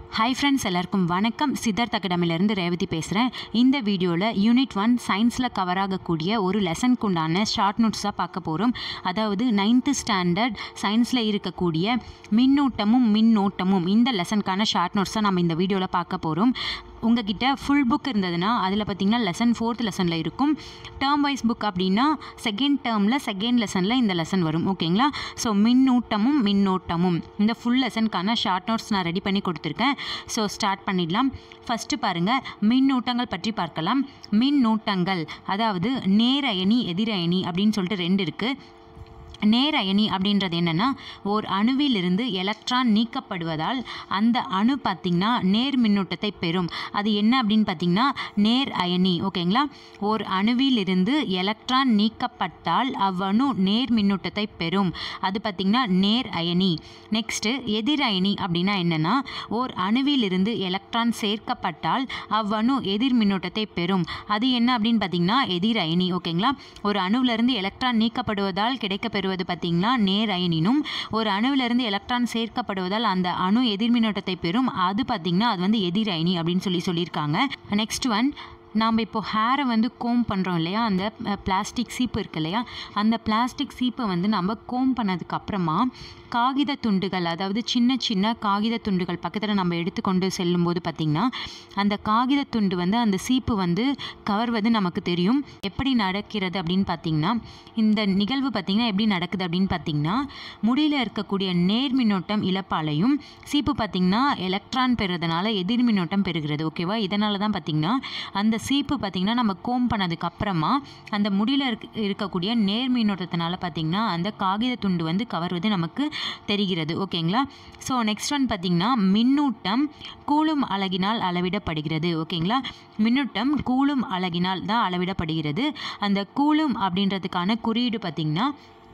hi friends எல்லாருக்கும் வணக்கம் சித்தார்த் அகாடமிலேருந்து ரேவதி பேசுகிறேன் இந்த வீடியோவில் யூனிட் ஒன் சயின்ஸில் கவர் ஆகக்கூடிய ஒரு லெசனுக்கு உண்டான ஷார்ட் நோட்ஸாக பார்க்க போகிறோம் அதாவது நைன்த்து ஸ்டாண்டர்ட் சயின்ஸில் இருக்கக்கூடிய மின்னூட்டமும் மின்னோட்டமும் இந்த லெசனுக்கான ஷார்ட் நோட்ஸாக நம்ம இந்த வீடியோவில் பார்க்க போகிறோம் உங்ககிட்ட ஃபுல் புக் இருந்ததுன்னா அதில் பார்த்தீங்கன்னா லெசன் ஃபோர்த் லெசனில் இருக்கும் டேர்ம் வைஸ் புக் அப்படின்னா செகண்ட் டேர்மில் செகண்ட் லெசனில் இந்த லெசன் வரும் ஓகேங்களா ஸோ மின்னூட்டமும் மின்னோட்டமும் இந்த ஃபுல் லெசனுக்கான ஷார்ட் நோட்ஸ் நான் ரெடி பண்ணி கொடுத்துருக்கேன் ஸோ ஸ்டார்ட் பண்ணிடலாம் ஃபஸ்ட்டு பாருங்கள் மின்னூட்டங்கள் பற்றி பார்க்கலாம் மின்னூட்டங்கள் அதாவது நேரயனி எதிரயனி அப்படின்னு சொல்லிட்டு ரெண்டு இருக்குது நேர் அயனி அப்படின்றது என்னென்னா ஓர் அணுவிலிருந்து எலக்ட்ரான் நீக்கப்படுவதால் அந்த அணு பார்த்திங்கன்னா நேர் மின்னூட்டத்தை பெறும் அது என்ன அப்படின்னு பார்த்திங்கன்னா நேர் அயனி ஓகேங்களா ஓர் அணுவிலிருந்து எலக்ட்ரான் நீக்கப்பட்டால் அவ்வணு நேர் மின்னூட்டத்தை பெறும் அது பார்த்திங்கன்னா நேர் அயனி நெக்ஸ்ட்டு எதிர் அயனி அப்படின்னா என்னென்னா ஓர் அணுவிலிருந்து எலக்ட்ரான் சேர்க்கப்பட்டால் அவ்வணு எதிர் மின்னூட்டத்தை பெறும் அது என்ன அப்படின்னு பார்த்திங்கன்னா எதிர் அயனி ஓகேங்களா ஒரு அணுவிலிருந்து எலக்ட்ரான் நீக்கப்படுவதால் கிடைக்கப்பெறும் பெறுவது பார்த்திங்கன்னா நேர் அயனினும் ஒரு அணுவிலிருந்து எலக்ட்ரான் சேர்க்கப்படுவதால் அந்த அணு எதிர்மின்னோட்டத்தை பெறும் அது பார்த்திங்கன்னா அது வந்து எதிர் அயனி அப்படின்னு சொல்லி சொல்லியிருக்காங்க நெக்ஸ்ட் ஒன் நாம் இப்போ ஹேரை வந்து கோம் பண்ணுறோம் இல்லையா அந்த பிளாஸ்டிக் சீப்பு இருக்கு இல்லையா அந்த பிளாஸ்டிக் சீப்பை வந்து நம்ம கோம் பண்ணதுக்கு அப்புறமா காகித துண்டுகள் அதாவது சின்ன சின்ன காகித துண்டுகள் பக்கத்தில் நம்ம எடுத்துக்கொண்டு செல்லும்போது பார்த்திங்கன்னா அந்த காகித துண்டு வந்து அந்த சீப்பு வந்து கவர்வது நமக்கு தெரியும் எப்படி நடக்கிறது அப்படின்னு பார்த்திங்கன்னா இந்த நிகழ்வு பார்த்திங்கன்னா எப்படி நடக்குது அப்படின்னு பார்த்திங்கன்னா முடியில் இருக்கக்கூடிய நேர் மின்னோட்டம் இழப்பாலையும் சீப்பு பார்த்திங்கன்னா எலக்ட்ரான் பெறுறதுனால எதிர் மின்னோட்டம் பெறுகிறது ஓகேவா இதனால தான் பார்த்திங்கன்னா அந்த சீப்பு பார்த்திங்கன்னா நம்ம கோம் பண்ணதுக்கு அப்புறமா அந்த முடியில் இருக்க இருக்கக்கூடிய நேர் மின்னோட்டத்தினால பார்த்திங்கன்னா அந்த காகித துண்டு வந்து கவர்வது நமக்கு தெரிகிறது ஓகேங்களா ஸோ நெக்ஸ்ட் ஒன் பார்த்திங்கன்னா மின்னூட்டம் கூலும் அழகினால் அளவிடப்படுகிறது ஓகேங்களா மின்னூட்டம் கூலும் அழகினால் தான் அளவிடப்படுகிறது அந்த கூலும் அப்படின்றதுக்கான குறியீடு பார்த்திங்கன்னா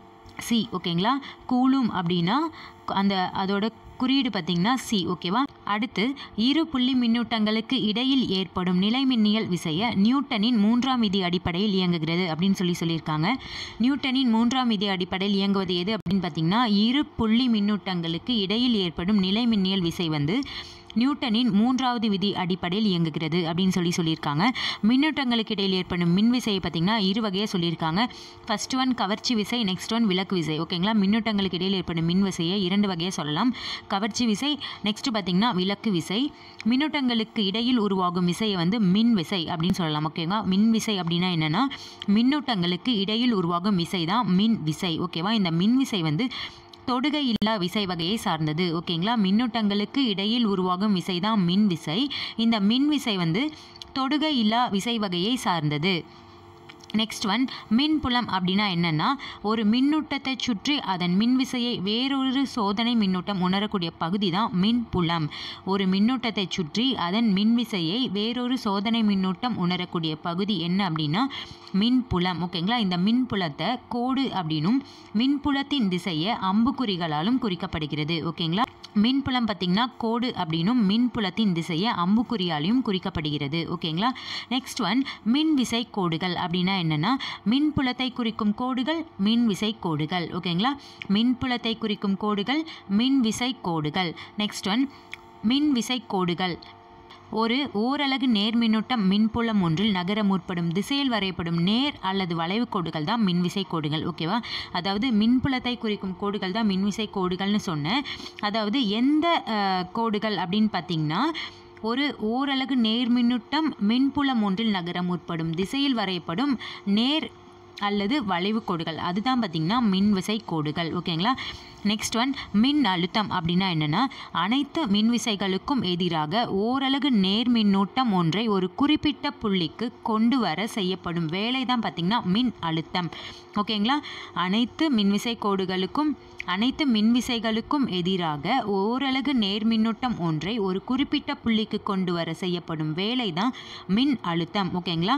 சி ஓகேங்களா கூலும் அப்படின்னா அந்த அதோட குறியீடு பார்த்திங்கன்னா சி ஓகேவா அடுத்து இரு புள்ளி மின்னூட்டங்களுக்கு இடையில் ஏற்படும் நிலைமின்னியல் விசைய நியூட்டனின் மூன்றாம் விதி அடிப்படையில் இயங்குகிறது அப்படின்னு சொல்லி சொல்லியிருக்காங்க நியூட்டனின் மூன்றாம் விதி அடிப்படையில் இயங்குவது எது அப்படின்னு பார்த்திங்கன்னா இரு புள்ளி மின்னூட்டங்களுக்கு இடையில் ஏற்படும் நிலைமின்னியல் விசை வந்து நியூட்டனின் மூன்றாவது விதி அடிப்படையில் இயங்குகிறது அப்படின்னு சொல்லி சொல்லியிருக்காங்க மின்னூட்டங்களுக்கு இடையில் ஏற்படும் மின் விசையை பார்த்திங்கன்னா இரு வகையாக சொல்லியிருக்காங்க ஃபர்ஸ்ட் ஒன் கவர்ச்சி விசை நெக்ஸ்ட் ஒன் விளக்கு விசை ஓகேங்களா மின்னூட்டங்களுக்கு இடையில் ஏற்படும் மின் விசையை இரண்டு வகையாக சொல்லலாம் கவர்ச்சி விசை நெக்ஸ்ட் பார்த்திங்கன்னா விளக்கு விசை மின்னூட்டங்களுக்கு இடையில் உருவாகும் விசையை வந்து மின் விசை அப்படின்னு சொல்லலாம் ஓகேவா மின் விசை அப்படின்னா என்னென்னா மின்னூட்டங்களுக்கு இடையில் உருவாகும் விசை தான் மின் விசை ஓகேவா இந்த மின் விசை வந்து தொடுகை இல்லா விசை வகையை சார்ந்தது ஓகேங்களா மின்னூட்டங்களுக்கு இடையில் உருவாகும் விசை தான் மின் விசை இந்த மின் விசை வந்து தொடுகை இல்லா விசை வகையை சார்ந்தது நெக்ஸ்ட் ஒன் மின்புலம் அப்படின்னா என்னென்னா ஒரு மின்னூட்டத்தை சுற்றி அதன் மின்விசையை வேறொரு சோதனை மின்னூட்டம் உணரக்கூடிய பகுதி தான் மின்புலம் ஒரு மின்னூட்டத்தை சுற்றி அதன் மின்விசையை வேறொரு சோதனை மின்னூட்டம் உணரக்கூடிய பகுதி என்ன அப்படின்னா மின்புலம் ஓகேங்களா இந்த மின்புலத்தை கோடு அப்படின்னும் மின்புலத்தின் திசையை அம்புக்குறிகளாலும் குறிக்கப்படுகிறது ஓகேங்களா மின்புலம் பார்த்திங்கன்னா கோடு அப்படின்னும் மின்புலத்தின் திசையை அம்புக்குறியாலையும் குறிக்கப்படுகிறது ஓகேங்களா நெக்ஸ்ட் ஒன் மின் விசை கோடுகள் அப்படின்னா என்னென்னா மின்புலத்தை குறிக்கும் கோடுகள் மின் விசை கோடுகள் ஓகேங்களா மின்புலத்தை குறிக்கும் கோடுகள் மின் விசை கோடுகள் நெக்ஸ்ட் ஒன் மின் விசை கோடுகள் ஒரு ஓரலகு நேர் மின்னூட்டம் மின்புலம் ஒன்றில் நகர முற்படும் திசையில் வரையப்படும் நேர் அல்லது வளைவு கோடுகள் தான் மின்விசை கோடுகள் ஓகேவா அதாவது மின்புலத்தை குறிக்கும் கோடுகள் தான் மின்விசை கோடுகள்னு சொன்னேன் அதாவது எந்த கோடுகள் அப்படின்னு பார்த்தீங்கன்னா ஒரு ஓரலகு நேர் மின்னூட்டம் மின்புலம் ஒன்றில் நகர முற்படும் திசையில் வரையப்படும் நேர் அல்லது வளைவு கோடுகள் அதுதான் பார்த்திங்கன்னா மின்விசை கோடுகள் ஓகேங்களா நெக்ஸ்ட் ஒன் மின் அழுத்தம் அப்படின்னா என்னென்னா அனைத்து மின்விசைகளுக்கும் எதிராக ஓரலகு நேர் மின்னூட்டம் ஒன்றை ஒரு குறிப்பிட்ட புள்ளிக்கு கொண்டு வர செய்யப்படும் வேலை தான் பார்த்திங்கன்னா மின் அழுத்தம் ஓகேங்களா அனைத்து மின்விசை கோடுகளுக்கும் அனைத்து மின்விசைகளுக்கும் எதிராக ஓரலகு நேர் மின்னூட்டம் ஒன்றை ஒரு குறிப்பிட்ட புள்ளிக்கு கொண்டு வர செய்யப்படும் வேலை தான் மின் அழுத்தம் ஓகேங்களா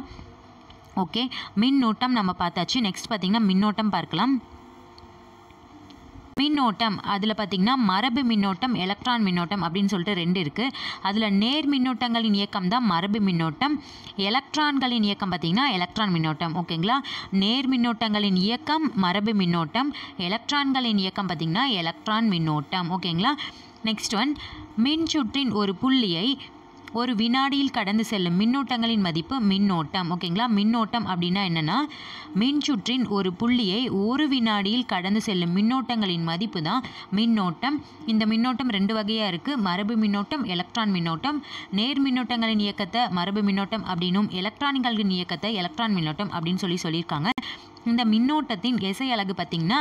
ஓகே மின்னூட்டம் நம்ம பார்த்தாச்சு நெக்ஸ்ட் பார்த்திங்கன்னா மின்னோட்டம் பார்க்கலாம் மின்னோட்டம் அதில் பார்த்திங்கன்னா மரபு மின்னோட்டம் எலக்ட்ரான் மின்னோட்டம் அப்படின்னு சொல்லிட்டு ரெண்டு இருக்குது அதில் நேர் மின்னோட்டங்களின் இயக்கம் தான் மரபு மின்னோட்டம் எலக்ட்ரான்களின் இயக்கம் பார்த்திங்கன்னா எலக்ட்ரான் மின்னோட்டம் ஓகேங்களா நேர் மின்னோட்டங்களின் இயக்கம் மரபு மின்னோட்டம் எலக்ட்ரான்களின் இயக்கம் பார்த்திங்கன்னா எலக்ட்ரான் மின்னோட்டம் ஓகேங்களா நெக்ஸ்ட் ஒன் மின்சுற்றின் ஒரு புள்ளியை ஒரு வினாடியில் கடந்து செல்லும் மின்னோட்டங்களின் மதிப்பு மின்னோட்டம் ஓகேங்களா மின்னோட்டம் அப்படின்னா என்னென்னா மின்சுற்றின் ஒரு புள்ளியை ஒரு வினாடியில் கடந்து செல்லும் மின்னோட்டங்களின் மதிப்பு தான் மின்னோட்டம் இந்த மின்னோட்டம் ரெண்டு வகையாக இருக்குது மரபு மின்னோட்டம் எலக்ட்ரான் மின்னோட்டம் நேர் மின்னோட்டங்களின் இயக்கத்தை மரபு மின்னோட்டம் அப்படின்னும் எலக்ட்ரானிகளின் இயக்கத்தை எலக்ட்ரான் மின்னோட்டம் அப்படின்னு சொல்லி சொல்லியிருக்காங்க இந்த மின்னோட்டத்தின் எசை அலகு பார்த்திங்கன்னா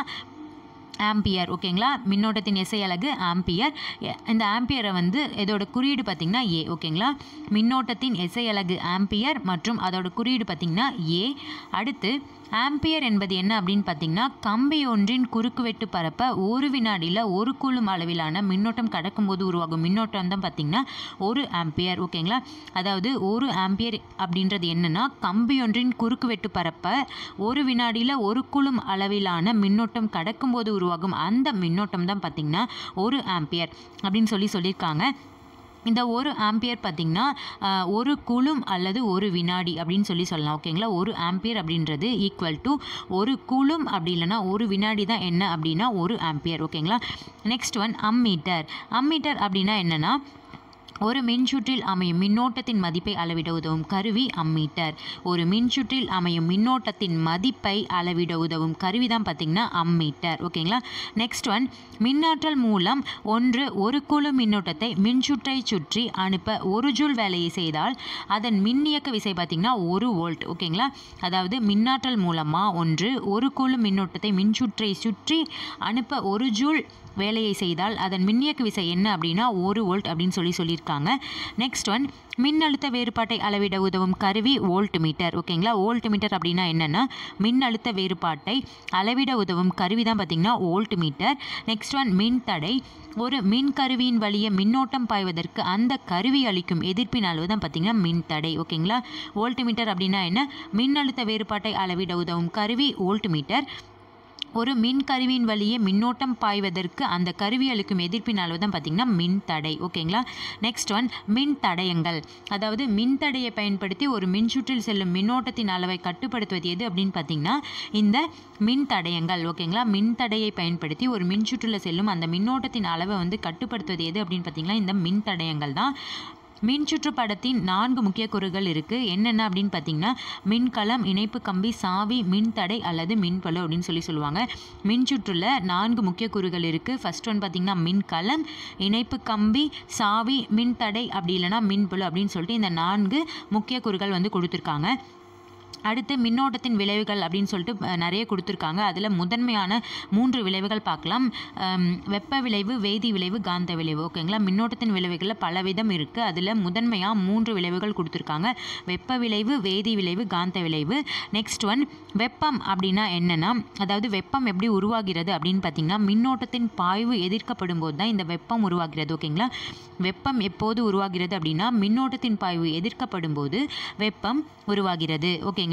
ஆம்பியர் ஓகேங்களா மின்னோட்டத்தின் எஸ்ஐ அலகு ஆம்பியர் எ- இந்த ஆம்பியரை வந்து இதோட குறியீடு பார்த்திங்கன்னா ஏ ஓகேங்களா மின்னோட்டத்தின் எஸ்ஐ அலகு ஆம்பியர் மற்றும் அதோட குறியீடு பார்த்திங்கன்னா ஏ அடுத்து ஆம்பியர் என்பது என்ன அப்படின்னு பார்த்தீங்கன்னா கம்பி ஒன்றின் குறுக்குவெட்டு பரப்ப ஒரு வினாடியில் ஒரு கூலும் அளவிலான மின்னோட்டம் கடக்கும்போது உருவாகும் மின்னோட்டம் தான் பார்த்தீங்கன்னா ஒரு ஆம்பியர் ஓகேங்களா அதாவது ஒரு ஆம்பியர் அப்படின்றது என்னன்னா கம்பி ஒன்றின் குறுக்குவெட்டு பரப்ப ஒரு வினாடியில் ஒரு கூலும் அளவிலான மின்னோட்டம் கடக்கும்போது உருவாகும் அந்த மின்னோட்டம் தான் பார்த்தீங்கன்னா ஒரு ஆம்பியர் அப்படின்னு சொல்லி சொல்லியிருக்காங்க இந்த ஒரு ஆம்பியர் பார்த்திங்கன்னா ஆஹ், ஒரு குளும் அல்லது ஒரு வினாடி அப்படின்னு சொல்லி சொல்லலாம் ஓகேங்களா ஒரு ஆம்பியர் அப்படின்றது ஈக்குவல் டு ஒரு குளும் அப்படி இல்லைன்னா ஒரு வினாடி தான் என்ன அப்படின்னா ஒரு ஆம்பியர் ஓகேங்களா நெக்ஸ்ட் ஒன் அம்மீட்டர் அம்மீட்டர் அப்படின்னா என்னென்னா ஒரு மின்சுற்றில் அமையும் மின்னோட்டத்தின் மதிப்பை அளவிட உதவும் கருவி அம்மீட்டர் ஒரு மின்சுற்றில் அமையும் மின்னோட்டத்தின் மதிப்பை அளவிட உதவும் கருவி தான் பார்த்திங்கன்னா அம்மீட்டர் ஓகேங்களா நெக்ஸ்ட் ஒன் மின்னாற்றல் மூலம் ஒன்று ஒரு குழு மின்னோட்டத்தை மின்சுற்றை சுற்றி அனுப்ப ஒரு ஜூல் வேலையை செய்தால் அதன் மின்னியக்க விசை பார்த்திங்கன்னா ஒரு வோல்ட் ஓகேங்களா அதாவது மின்னாற்றல் மூலமாக ஒன்று ஒரு குழு மின்னோட்டத்தை மின்சுற்றை சுற்றி அனுப்ப ஒரு ஜூல் வேலையை செய்தால் அதன் மின்னியக்கு விசை என்ன அப்படின்னா ஒரு வோல்ட் அப்படின்னு சொல்லி சொல்லியிருக்காங்க நெக்ஸ்ட் ஒன் மின்னழுத்த வேறுபாட்டை அளவிட உதவும் கருவி வோல்ட் மீட்டர் ஓகேங்களா வோல்ட் மீட்டர் அப்படின்னா என்னென்னா மின்னழுத்த வேறுபாட்டை அளவிட உதவும் கருவி தான் பார்த்திங்கன்னா வோல்ட் மீட்டர் நெக்ஸ்ட் ஒன் மின்தடை ஒரு மின் கருவியின் வழியே மின்னோட்டம் பாய்வதற்கு அந்த கருவி அளிக்கும் எதிர்ப்பின் அளவு தான் பார்த்திங்கன்னா மின்தடை ஓகேங்களா வோல்ட் மீட்டர் அப்படின்னா என்ன மின்னழுத்த வேறுபாட்டை அளவிட உதவும் கருவி வோல்ட் மீட்டர் ஒரு மின் கருவியின் வழியே மின்னோட்டம் பாய்வதற்கு அந்த கருவி அளிக்கும் எதிர்ப்பின் அளவு தான் பார்த்திங்கன்னா மின் தடை ஓகேங்களா நெக்ஸ்ட் ஒன் மின் தடயங்கள் அதாவது மின் தடையை பயன்படுத்தி ஒரு மின்சுற்றில் செல்லும் மின்னோட்டத்தின் அளவை கட்டுப்படுத்துவது எது அப்படின்னு பார்த்தீங்கன்னா இந்த மின் தடயங்கள் ஓகேங்களா மின் தடையை பயன்படுத்தி ஒரு மின்சுற்றில் செல்லும் அந்த மின்னோட்டத்தின் அளவை வந்து கட்டுப்படுத்துவது எது அப்படின்னு பார்த்தீங்கன்னா இந்த மின் தடயங்கள் தான் மின்சுற்று படத்தின் நான்கு முக்கிய கூறுகள் இருக்குது என்னென்ன அப்படின்னு பார்த்தீங்கன்னா மின்கலம் இணைப்பு கம்பி சாவி மின்தடை அல்லது மின்பளு அப்படின்னு சொல்லி சொல்லுவாங்க மின்சுற்றுல நான்கு முக்கிய கூறுகள் இருக்குது ஃபர்ஸ்ட் ஒன் பார்த்தீங்கன்னா மின்கலம் இணைப்பு கம்பி சாவி மின்தடை அப்படி இல்லைன்னா மின்பளு அப்படின்னு சொல்லிட்டு இந்த நான்கு முக்கிய கூறுகள் வந்து கொடுத்துருக்காங்க அடுத்து மின்னோட்டத்தின் விளைவுகள் அப்படின்னு சொல்லிட்டு அஹ், நிறைய கொடுத்துருக்காங்க அதில் முதன்மையான மூன்று விளைவுகள் பார்க்கலாம் அம், வெப்ப விளைவு வேதி விளைவு காந்த விளைவு ஓகேங்களா மின்னோட்டத்தின் விளைவுகளில் பலவிதம் இருக்குது அதில் முதன்மையாக மூன்று விளைவுகள் கொடுத்துருக்காங்க வெப்ப விளைவு வேதி விளைவு காந்த விளைவு நெக்ஸ்ட் ஒன் வெப்பம் அப்படின்னா என்னென்னா அதாவது வெப்பம் எப்படி உருவாகிறது அப்படின்னு பார்த்தீங்கன்னா மின்னோட்டத்தின் பாய்வு எதிர்க்கப்படும் போது தான் இந்த வெப்பம் உருவாகிறது ஓகேங்களா வெப்பம் எப்போது உருவாகிறது அப்படின்னா மின்னோட்டத்தின் பாய்வு எதிர்க்கப்படும் போது வெப்பம் உருவாகிறது ஓகேங்களா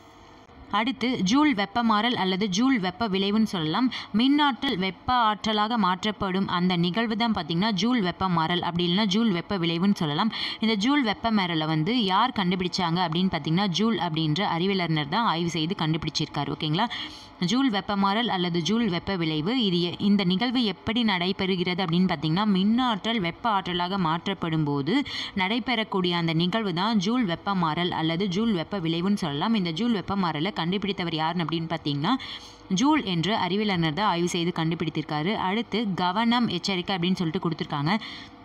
அடுத்து ஜூல் வெப்பமாறல் அல்லது ஜூல் வெப்ப விளைவுன்னு சொல்லலாம் மின்னாற்றல் வெப்ப ஆற்றலாக மாற்றப்படும் அந்த நிகழ்வு தான் பார்த்திங்கன்னா ஜூல் வெப்பமாறல் அப்படி இல்லைன்னா ஜூல் வெப்ப விளைவுன்னு சொல்லலாம் இந்த ஜூல் வெப்பமாறலை வந்து யார் கண்டுபிடிச்சாங்க அப்படின்னு பார்த்தீங்கன்னா ஜூல் அப்படின்ற அறிவியலறிஞர் தான் ஆய்வு செய்து கண்டுபிடிச்சிருக்காரு ஓகேங்களா ஜூல் வெப்பமாறல் அல்லது ஜூல் வெப்ப விளைவு இது எ- இந்த நிகழ்வு எப்படி நடைபெறுகிறது அப்படின்னு பார்த்தீங்கன்னா மின்னாற்றல் வெப்ப ஆற்றலாக மாற்றப்படும் போது நடைபெறக்கூடிய அந்த நிகழ்வு தான் ஜூல் வெப்பமாறல் அல்லது ஜூல் வெப்ப விளைவுன்னு சொல்லலாம் இந்த ஜூல் வெப்பமாறலை கண்டுபிடித்தவர் யாருன்னு அப்படின்னு பார்த்தீங்கன்னா ஜூல் என்ற அறிவியலறிஞர் தான் ஆய்வு செய்து கண்டுபிடித்திருக்காரு அடுத்து கவனம் எச்சரிக்கை அப்படின்னு சொல்லிட்டு கொடுத்துருக்காங்க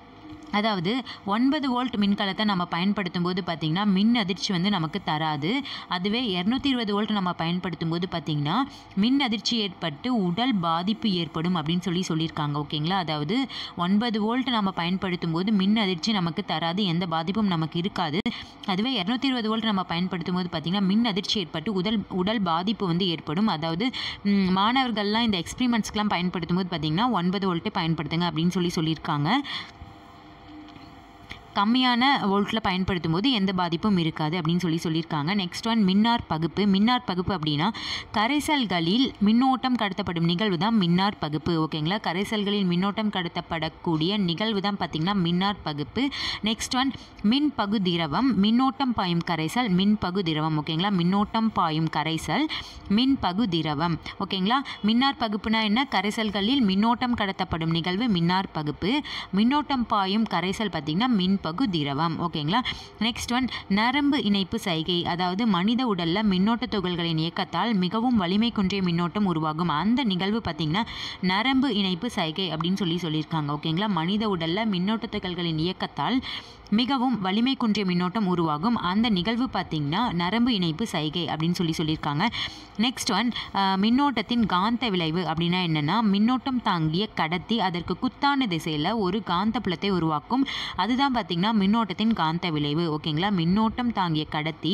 அதாவது ஒன்பது வோல்ட் மின்கலத்தை நம்ம பயன்படுத்தும் போது பார்த்திங்கன்னா மின் அதிர்ச்சி வந்து நமக்கு தராது அதுவே இரநூத்தி இருபது வோல்ட் நம்ம பயன்படுத்தும் போது பார்த்திங்கன்னா மின் அதிர்ச்சி ஏற்பட்டு உடல் பாதிப்பு ஏற்படும் அப்படின்னு சொல்லி சொல்லியிருக்காங்க ஓகேங்களா அதாவது ஒன்பது வோல்ட் நம்ம பயன்படுத்தும் போது மின் அதிர்ச்சி நமக்கு தராது எந்த பாதிப்பும் நமக்கு இருக்காது அதுவே இரநூத்தி இருபது வோல்ட் நம்ம பயன்படுத்தும் போது பார்த்திங்கன்னா மின் அதிர்ச்சி ஏற்பட்டு உடல் உடல் பாதிப்பு வந்து ஏற்படும் அதாவது ம், மாணவர்கள்லாம் இந்த எக்ஸ்பிரிமெண்ட்ஸ்க்கெலாம் பயன்படுத்தும் போது பார்த்திங்கன்னா ஒன்பது வோல்ட்டே பயன்படுத்துங்க அப்படின்னு சொல்லி சொல்லியிருக்காங்க கம்மியான வோல்ட்டில் பயன்படுத்தும் போது எந்த பாதிப்பும் இருக்காது அப்படின்னு சொல்லி சொல்லியிருக்காங்க நெக்ஸ்ட் ஒன் மின்னார் பகுப்பு மின்னார் பகுப்பு அப்படின்னா கரைசல்களில் மின்னோட்டம் கடத்தப்படும் நிகழ்வு தான் மின்னார் பகுப்பு ஓகேங்களா கரைசல்களில் மின்னோட்டம் கடத்தப்படக்கூடிய நிகழ்வு தான் பார்த்திங்கன்னா மின்னார் பகுப்பு நெக்ஸ்ட் ஒன் மின் பகு திரவம் மின்னோட்டம் பாயும் கரைசல் மின் பகு திரவம் ஓகேங்களா மின்னோட்டம் பாயும் கரைசல் மின் பகு திரவம் ஓகேங்களா மின்னார் பகுப்புனா என்ன கரைசல்களில் மின்னோட்டம் கடத்தப்படும் நிகழ்வு மின்னார் பகுப்பு மின்னோட்டம் பாயும் கரைசல் பார்த்திங்கன்னா மின்பகு திரவம் ஓகேங்களா நெக்ஸ்ட் ஒன் நரம்பு இணைப்பு சைகை அதாவது மனித உடல்ல மின்னோட்ட துகள்களின் இயக்கத்தால் மிகவும் வலிமை குன்றிய மின்னோட்டம் உருவாகும் அந்த நிகழ்வு பார்த்திங்கன்னா நரம்பு இணைப்பு சைகை அப்படின்னு சொல்லி சொல்லியிருக்காங்க ஓகேங்களா மனித உடல்ல மின்னோட்ட துகள்களின் இயக்கத்தால் மிகவும் வலிமை குன்றிய மின்னோட்டம் உருவாகும் அந்த நிகழ்வு பார்த்திங்கன்னா நரம்பு இணைப்பு சைகை அப்படின்னு சொல்லி சொல்லியிருக்காங்க நெக்ஸ்ட் ஒன் மின்னோட்டத்தின் காந்த விளைவு அப்படின்னா என்னென்னா மின்னோட்டம் தாங்கிய கடத்தி அதற்கு குத்தான திசையில் ஒரு காந்த புலத்தை உருவாக்கும் அதுதான் பார்த்திங்கன்னா மின்னோட்டத்தின் காந்த விளைவு ஓகேங்களா மின்னோட்டம் தாங்கிய கடத்தி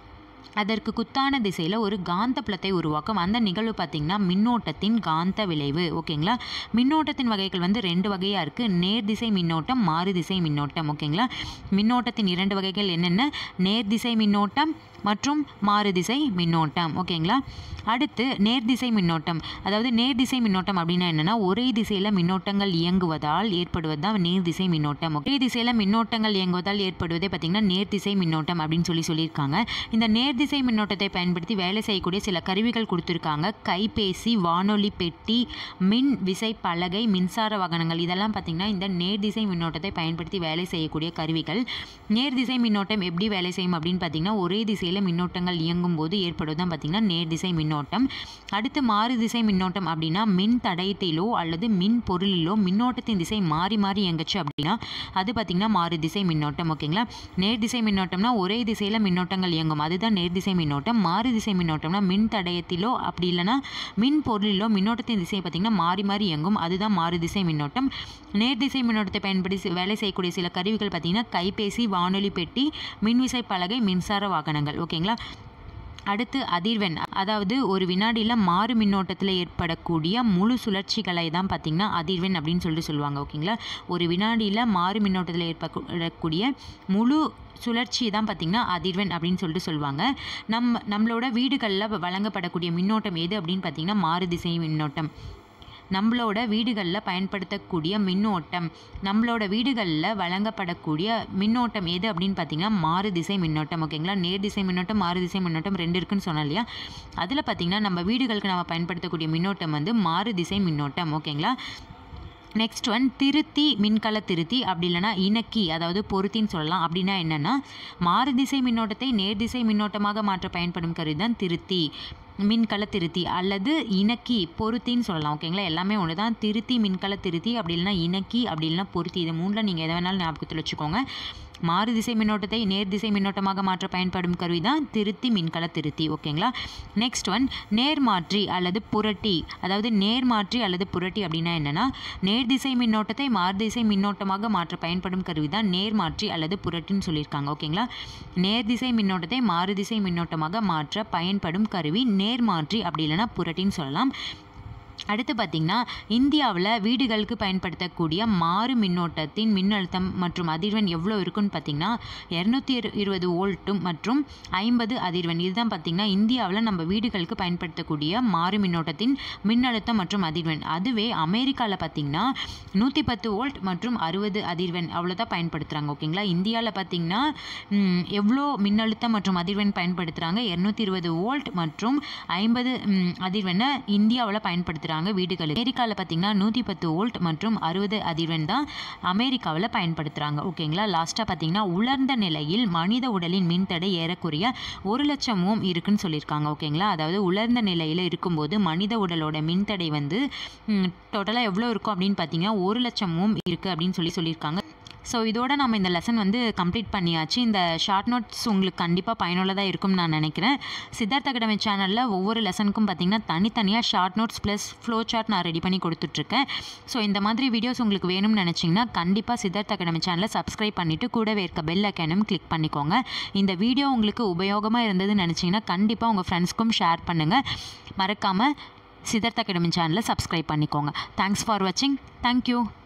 அதற்கு குத்தான திசையில் ஒரு காந்த புலத்தை உருவாக்கும் அந்த நிகழ்வு பார்த்திங்கன்னா மின்னோட்டத்தின் காந்த விளைவு ஓகேங்களா மின்னோட்டத்தின் வகைகள் வந்து ரெண்டு வகையாக இருக்குது நேர்திசை மின்னோட்டம் மாறுதிசை மின்னோட்டம் ஓகேங்களா மின்னோட்டத்தின் இரண்டு வகைகள் என்னென்ன நேர்திசை மின்னோட்டம் மற்றும் மாறுதிசை மின்னோட்டம் ஓகேங்களா அடுத்து நேர்திசை மின்னோட்டம் அதாவது நேர்திசை மின்னோட்டம் அப்படின்னா என்னென்னா ஒரே திசையில் மின்னோட்டங்கள் இயங்குவதால் ஏற்படுவது தான் நேர்திசை மின்னோட்டம் ஒரே திசையில் மின்னோட்டங்கள் இயங்குவதால் ஏற்படுவதே பார்த்திங்கன்னா நேர்திசை மின்னோட்டம் அப்படின்னு சொல்லி சொல்லியிருக்காங்க இந்த நேர்திசை மின்னோட்டத்தை பயன்படுத்தி வேலை செய்யக்கூடிய சில கருவிகள் கொடுத்துருக்காங்க கைபேசி வானொலி பெட்டி மின் விசை பலகை மின்சார வாகனங்கள் இதெல்லாம் பார்த்திங்கன்னா இந்த நேர்திசை மின்னோட்டத்தை பயன்படுத்தி வேலை செய்யக்கூடிய கருவிகள் நேர்திசை மின்னோட்டம் எப்படி வேலை செய்யும் அப்படின்னு பார்த்திங்கன்னா ஒரே திசையில் மின்னோட்டங்கள் இயங்கும் போது ஏற்படுவது தான் பார்த்திங்கன்னா நேர்திசை மின்னோட்டம் அடுத்து மாறுதிசை மின்னோட்டம் அப்படின்னா மின் தடயத்திலோ அல்லது மின் பொருளிலோ மின்னோட்டத்தின் திசை மாறி மாறி இயங்குச்சு அப்படின்னா அது பார்த்திங்கன்னா மாறுதிசை மின்னோட்டம் ஓகேங்களா நேர்திசை மின்னோட்டம்னா ஒரே திசையில் மின்னோட்டங்கள் இயங்கும் அதுதான் நேர்திசை மின்னோட்டம் மாறுதிசை மின்னோட்டம்னா மின் தடயத்திலோ அப்படி இல்லைன்னா மின் பொருளிலோ மின்னோட்டத்தின் திசை பார்த்திங்கன்னா மாறி மாறி இயங்கும் அதுதான் மாறுதிசை மின்னோட்டம் நேர்திசை மின்னோட்டத்தை பயன்படுத்தி வேலை செய்யக்கூடிய சில கருவிகள் பார்த்திங்கன்னா கைபேசி வானொலி பெட்டி மின்விசை பலகை மின்சார வாகனங்கள் ஓகேங்களா அடுத்து அதிர்வெண் அதாவது ஒரு வினாடியில் மாறு மின்னோட்டத்தில் ஏற்படக்கூடிய முழு சுழற்சிகளை தான் பார்த்திங்கன்னா அதிர்வெண் அப்படின்னு சொல்லிட்டு சொல்லுவாங்க ஓகேங்களா ஒரு வினாடியில் மாறு மின்னோட்டத்தில் ஏற்படக்கூடிய முழு சுழற்சி தான் பார்த்திங்கன்னா அதிர்வெண் அப்படின்னு சொல்லிட்டு சொல்லுவாங்க நம்ம நம்மளோட வீடுகளில் வழங்கப்படக்கூடிய மின்னோட்டம் எது அப்படின்னு பார்த்திங்கன்னா மாறுதிசை மின்னோட்டம் நம்மளோட வீடுகளில் பயன்படுத்தக்கூடிய மின்னோட்டம் நம்மளோட வீடுகளில் வழங்கப்படக்கூடிய மின்னோட்டம் எது அப்படின்னு பார்த்தீங்கன்னா மாறுதிசை மின்னோட்டம் ஓகேங்களா நேர்திசை மின்னோட்டம் மாறுதிசை மின்னோட்டம் ரெண்டு இருக்குன்னு சொன்னோம் இல்லையா அதில் பார்த்தீங்கன்னா நம்ம வீடுகளுக்கு நம்ம பயன்படுத்தக்கூடிய மின்னோட்டம் வந்து மாறுதிசை மின்னோட்டம் ஓகேங்களா நெக்ஸ்ட் ஒன் திருத்தி மின்கல திருத்தி அப்படி இல்லைனா இணக்கி அதாவது பொருத்தின்னு சொல்லலாம் அப்படின்னா என்னென்னா மாறுதிசை மின்னோட்டத்தை நேர்திசை மின்னோட்டமாக மாற்ற பயன்படும் கருவி தான் திருத்தி மின்கல திருத்தி அல்லது இணக்கி பொருத்தின்னு சொல்லலாம் ஓகேங்களா எல்லாமே ஒன்று தான் திருத்தி மின்கல திருத்தி அப்படி இல்லைனா இணக்கி அப்படி இல்லைனா பொருத்தி இது மூணில் நீங்கள் எதை வேணாலும் ஞாபகத்தில் வச்சுக்கோங்க மாறுதிசை மின்னோட்டத்தை நேர்திசை மின்னோட்டமாக மாற்ற பயன்படும் கருவி தான் திருத்தி மின்கல திருத்தி ஓகேங்களா நெக்ஸ்ட் ஒன் நேர்மாற்றி அல்லது புரட்டி அதாவது நேர்மாற்றி அல்லது புரட்டி அப்படின்னா என்னென்னா நேர்திசை மின்னோட்டத்தை மாறுதிசை மின்னோட்டமாக மாற்ற பயன்படும் கருவி தான் நேர்மாற்றி அல்லது புரட்டின்னு சொல்லியிருக்காங்க ஓகேங்களா நேர்திசை மின்னோட்டத்தை மாறுதிசை மின்னோட்டமாக மாற்ற பயன்படும் கருவி நேர்மாற்றி அப்படி இல்லைன்னா புரட்டின்னு சொல்லலாம் அடுத்து பார்த்திங்கன்னா இந்தியாவில் வீடுகளுக்கு பயன்படுத்தக்கூடிய மாறு மின்னோட்டத்தின் மின்னழுத்தம் மற்றும் அதிர்வெண் எவ்வளோ இருக்குன்னு பார்த்திங்கன்னா இரநூத்தி இரு இருபது வோல்ட்டும் மற்றும் ஐம்பது அதிர்வெண் இதுதான் பார்த்திங்கன்னா இந்தியாவில் நம்ம வீடுகளுக்கு பயன்படுத்தக்கூடிய மாறு மின்னோட்டத்தின் மின்னழுத்தம் மற்றும் அதிர்வெண் அதுவே அமெரிக்காவில் பார்த்திங்கன்னா நூற்றி பத்து வோல்ட் மற்றும் அறுபது அதிர்வெண் அவ்வளோதான் பயன்படுத்துகிறாங்க ஓகேங்களா இந்தியாவில் பார்த்திங்கன்னா ம், எவ்வளோ மின்னழுத்தம் மற்றும் அதிர்வெண் பயன்படுத்துகிறாங்க இரநூத்தி இருபது வோல்ட் மற்றும் ஐம்பது அதிர்வெண்ணை இந்தியாவில் பயன்படுத்துகிறாங்க வீடுகளுக்கு அமெரிக்காவில் பார்த்தீங்கன்னா நூற்றி பத்து வோல்ட் மற்றும் அறுபது அதிர்வெண் தான் அமெரிக்காவில் பயன்படுத்துகிறாங்க ஓகேங்களா லாஸ்ட்டாக பார்த்தீங்கன்னா உலர்ந்த நிலையில் மனித உடலின் மின்தடை ஏறக்குறைய ஒரு லட்சம் ஓம் இருக்குன்னு சொல்லியிருக்காங்க ஓகேங்களா அதாவது உலர்ந்த நிலையில் இருக்கும்போது மனித உடலோட மின்தடை வந்து டோட்டலாக எவ்வளோ இருக்கும் அப்படின்னு பார்த்தீங்கன்னா ஒரு லட்சம் ஓம் இருக்குது அப்படின்னு சொல்லி சொல்லியிருக்காங்க ஸோ இதோட நம்ம இந்த லெசன் வந்து கம்ப்ளீட் பண்ணியாச்சு இந்த ஷார்ட் நோட்ஸ் உங்களுக்கு கண்டிப்பாக பயனுள்ளதாக இருக்கும்னு நான் நினைக்கிறேன் சித்தார்த் அகாடமி சேனலில் ஒவ்வொரு லெசனுக்கும் பார்த்தீங்கன்னா தனித்தனியாக short notes plus flow chart நான் ரெடி பண்ணி கொடுத்துட்ருக்கேன் ஸோ இந்த மாதிரி வீடியோஸ் உங்களுக்கு வேணும்னு நினச்சிங்கன்னா கண்டிப்பாக சித்தார்த் அகாடமி சேனலை சப்ஸ்கிரைப் பண்ணிவிட்டு கூடவே இருக்க பெல் ஐக்கானும் கிளிக் பண்ணிக்கோங்க இந்த வீடியோ உங்களுக்கு உபயோகமாக இருந்ததுன்னு நினச்சிங்கன்னா கண்டிப்பாக உங்கள் ஃப்ரெண்ட்ஸ்க்கும் ஷேர் பண்ணுங்கள் மறக்காமல் சித்தார்த் அகாடமி சேனலை சப்ஸ்கிரைப் பண்ணிக்கோங்க தேங்க்ஸ் ஃபார் வாட்சிங் தேங்க்யூ